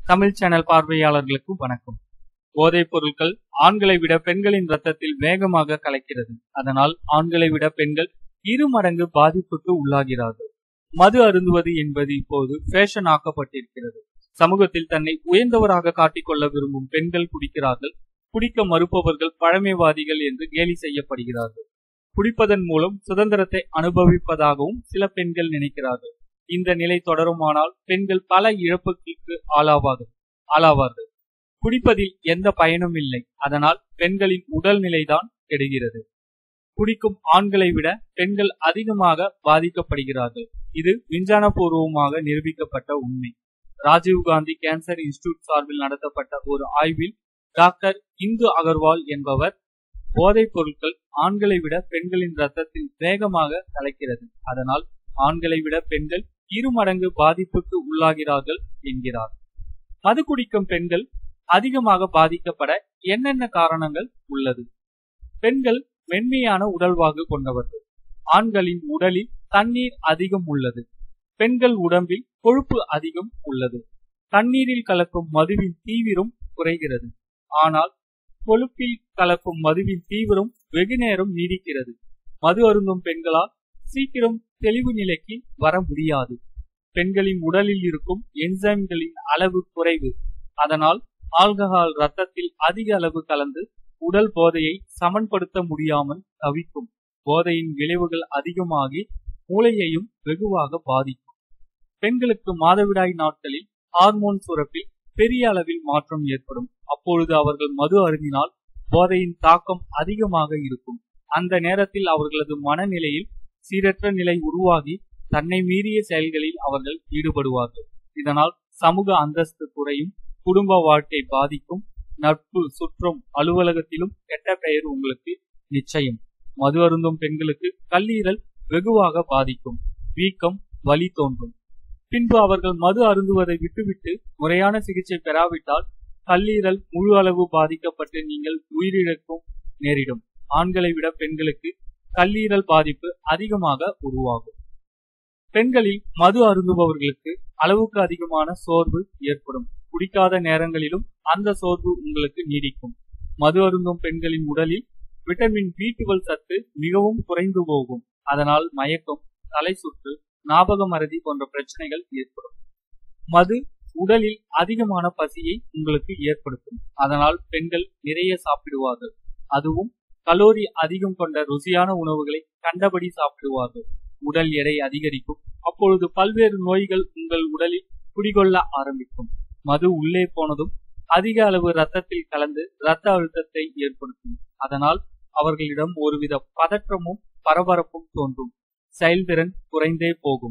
Tamil channel பார்வையாளர்களுக்கு வணக்கம் போதைப் பொருட்கள் ஆண்களை விட பெண்களின் ரத்தத்தில் வேகமாக கலக்கிறது அதனால் ஆண்களை விட பெண்கள் இரு மடங்கு பாதிப்புக்கு உள்ளாகிறார்கள் மது அருந்துவது என்பது இப்போது ஃபேஷன் ஆக்கப்பட்டிருக்கிறது சமூகத்தில் தன்னை உயர்ந்தவராக காட்டிக்கொள்ள விரும்பும் பெண்கள் குடிக்கிறார்கள் குடிக்க மறுப்பவர்கள் பழமைவாதிகள் என்று கேலி செய்யப்படுகிறார்கள் குடிப்பதன் மூலம் சுதந்திரத்தை அனுபவிப்பதாகவும் சில பெண்கள் நினைக்கிறார்கள் இந்த நிலை தொடருமானால் பெண்கள் பல இழப்புகளுக்கு ஆளாவார்கள் ஆளாவார்கள் குடிப்பதில் எந்த பயனும் இல்லை அதனால் பெண்களின் உடல்நிலைதான் கெடுகிறது குடிக்கும் ஆண்களை விட பெண்கள் அதிகமாக பாதிக்கப்படுகிறார்கள் இது விஞ்ஞானபூர்வமாக நிரூபிக்கப்பட்ட உண்மை ராஜீவ்காந்தி கேன்சர் இன்ஸ்டிடியூட் சார்பில் நடத்தப்பட்ட ஒரு ஆய்வில் டாக்டர் இந்து அகர்வால் என்பவர் போதைப் பொருட்கள் ஆண்களை விட பெண்களின் ரத்தத்தில் வேகமாக கலக்கிறது அதனால் ஆண்களை விட பெண்கள் இரு மடங்கு பாதிப்புக்கு உள்ளாகிறார்கள் என்கிறார் மது குடிக்கும் பெண்கள் அதிகமாக பாதிக்கப்பட என்னென்ன காரணங்கள் உள்ளது பெண்கள் மென்மையான உடல்வாகு கொண்டவர்கள் ஆண்களின் உடலில் தண்ணீர் அதிகம் உள்ளது பெண்கள் உடம்பில் கொழுப்பு அதிகம் உள்ளது தண்ணீரில் கலக்கும் மதுவின் தீவிரம் குறைகிறது ஆனால் கொழுப்பில் கலக்கும் மதுவின் தீவிரம் வெகு நேரம் நீடிக்கிறது மது அருந்தும் பெண்களால் சீக்கிரம் தெளிவு நிலைக்கு வர முடியாது பெண்களின் உடலில் இருக்கும் என்சைம்களின் அளவு குறைவு அதனால் ஆல்கஹால் ரத்தத்தில் அதிக அளவு கலந்து உடல் போதையை சமன்படுத்த முடியாமல் தவிக்கும் போதையின் விளைவுகள் அதிகமாகி மூளையையும் வெகுவாக பாதிக்கும் பெண்களுக்கு மாதவிடாய் நாட்களில் ஹார்மோன் சுரப்பில் பெரிய அளவில் மாற்றம் ஏற்படும் அப்பொழுது அவர்கள் மது அருந்தினால் போதையின் தாக்கம் அதிகமாக இருக்கும் அந்த நேரத்தில் அவர்களது மனநிலையில் சீரற்ற நிலை உருவாகி தன்னை மீறிய செயல்களில் அவர்கள் ஈடுபடுவார்கள் இதனால் சமூக அந்தஸ்து குறையும் குடும்ப வாழ்க்கை பாதிக்கும் நட்பு சுற்றம் அலுவலகத்திலும் கெட்ட பெயர் உங்களுக்கு நிச்சயம் மது அருந்தும் பெண்களுக்கு கல்லீரல் வெகுவாக பாதிக்கும் வீக்கம் வலி தோன்றும் பின்பு அவர்கள் மது அருந்துவதை விட்டுவிட்டு முறையான சிகிச்சை பெறாவிட்டால் கல்லீரல் முழு அளவு பாதிக்கப்பட்டு நீங்கள் உயிரிழக்கும் நேரிடும் ஆண்களை விட பெண்களுக்கு கல்லீரல் பாதிப்பு அதிகமாக உருவாகும் பெண்களில் மது அருந்துபவர்களுக்கு அளவுக்கு அதிகமான சோர்வு ஏற்படும் குடிக்காத நேரங்களிலும் அந்த சோர்வு உங்களுக்கு நீடிக்கும் மது அருந்தும் பெண்களின் உடலில் விட்டமின் பி டுவெல் சத்து மிகவும் குறைந்து போகும் அதனால் மயக்கம் தலை சுற்று ஞாபக மறதி போன்ற பிரச்சனைகள் ஏற்படும் மது உடலில் அதிகமான பசியை உங்களுக்கு ஏற்படுத்தும் அதனால் பெண்கள் நிறைய சாப்பிடுவார்கள் அதுவும் கலோரி அதிகம் கொண்ட ருசியான உணவுகளை கண்டபடி சாப்பிடுவார்கள் உடல் எடை அதிகரிக்கும் அப்பொழுது பல்வேறு நோய்கள் உங்கள் உடலில் குடிகொள்ள ஆரம்பிக்கும் மது உள்ளே போனதும் அதிக அளவு ரத்தத்தில் கலந்து ரத்த அழுத்தத்தை ஏற்படுத்தும் அதனால் அவர்களிடம் ஒருவித பதற்றமும் பரபரப்பும் தோன்றும் செயல்திறன் குறைந்தே போகும்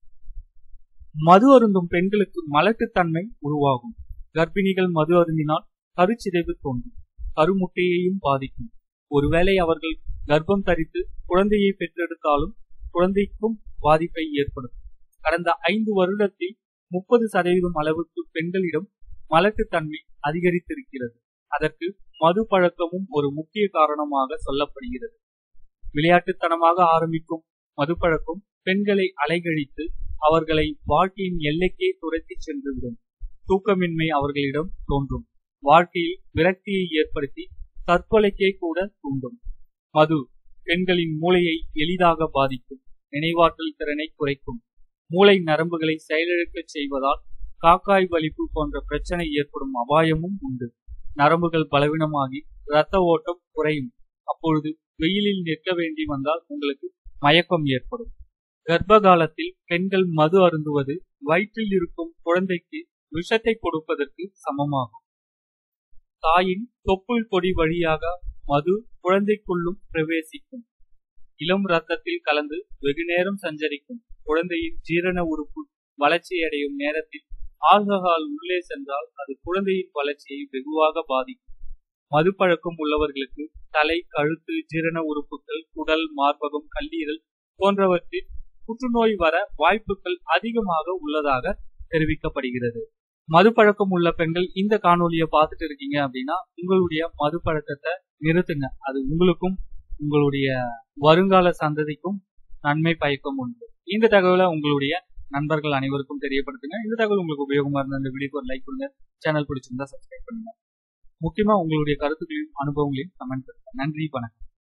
மது அருந்தும் பெண்களுக்கு மலட்டுத்தன்மை உருவாகும் கர்ப்பிணிகள் மது அருந்தினால் கருச்சிதைவு தோன்றும் கருமுட்டையையும் பாதிக்கும் ஒருவேளை அவர்கள் கர்ப்பம் தரித்து குழந்தையை பெற்றெடுத்தாலும் குழந்தைக்கும் பாதிப்பை ஏற்படுத்தும் கடந்த ஐந்து வருடத்தில் முப்பது சதவீதம் அளவுக்கு பெண்களிடம் மலட்டுத்தன்மை அதிகரித்திருக்கிறது அதற்கு மது பழக்கமும் ஒரு முக்கிய காரணமாக சொல்லப்படுகிறது விளையாட்டுத்தனமாக ஆரம்பிக்கும் மது பழக்கம் பெண்களை அலைகழித்து அவர்களை வாழ்க்கையின் எல்லைக்கே துரத்தி சென்றுவிடும் தூக்கமின்மை அவர்களிடம் தோன்றும் வாழ்க்கையில் விரக்தியை ஏற்படுத்தி தற்கொலைக்கே கூட தூண்டும் மது பெண்களின் மூளையை எளிதாக பாதிக்கும் நினைவாற்றல் திறனை குறைக்கும் மூளை நரம்புகளை செயலிழக்கச் செய்வதால் காக்காய் வலிப்பு போன்ற பிரச்சனை ஏற்படும் அபாயமும் உண்டு நரம்புகள் பலவீனமாகி இரத்த ஓட்டம் குறையும் அப்பொழுது வெயிலில் நிற்க வேண்டி வந்தால் உங்களுக்கு மயக்கம் ஏற்படும் கர்ப்ப காலத்தில் பெண்கள் மது அருந்துவது வயிற்றில் இருக்கும் குழந்தைக்கு விஷத்தை கொடுப்பதற்கு சமமாகும் தாயின் தொப்புள் கொடி வழியாக மது குழந்தைக்குள்ளும் பிரவேசிக்கும் இளம் ரத்தத்தில் கலந்து வெகு நேரம் சஞ்சரிக்கும் குழந்தையின் ஜீரண உறுப்பு வளர்ச்சியடையும் நேரத்தில் ஆல்கஹால் உள்ளே சென்றால் அது குழந்தையின் வளர்ச்சியை வெகுவாக பாதிக்கும் மது பழக்கம் உள்ளவர்களுக்கு தலை கழுத்து ஜீரண உறுப்புகள் குடல் மார்பகம் கல்லீரல் போன்றவற்றில் புற்றுநோய் வர வாய்ப்புகள் அதிகமாக உள்ளதாக தெரிவிக்கப்படுகிறது மது பழக்கம் உள்ள பெண்கள் இந்த காணொலியை பார்த்துட்டு இருக்கீங்க அப்படின்னா உங்களுடைய மது பழக்கத்தை நிறுத்துங்க அது உங்களுக்கும் உங்களுடைய வருங்கால சந்ததிக்கும் நன்மை பயக்கும் உண்டு இந்த தகவலை உங்களுடைய நண்பர்கள் அனைவருக்கும் தெரியப்படுத்துங்க இந்த தகவல் உங்களுக்கு உபயோகமா இருந்தா இந்த வீடியோக்கு ஒரு லைக் கொடுங்க சேனல் பிடிச்சிருந்தா சப்ஸ்கிரைப் பண்ணுங்க முக்கியமா உங்களுடைய கருத்துக்களையும் அனுபவங்களையும் கமெண்ட் பண்ணுங்க நன்றி வணக்கம்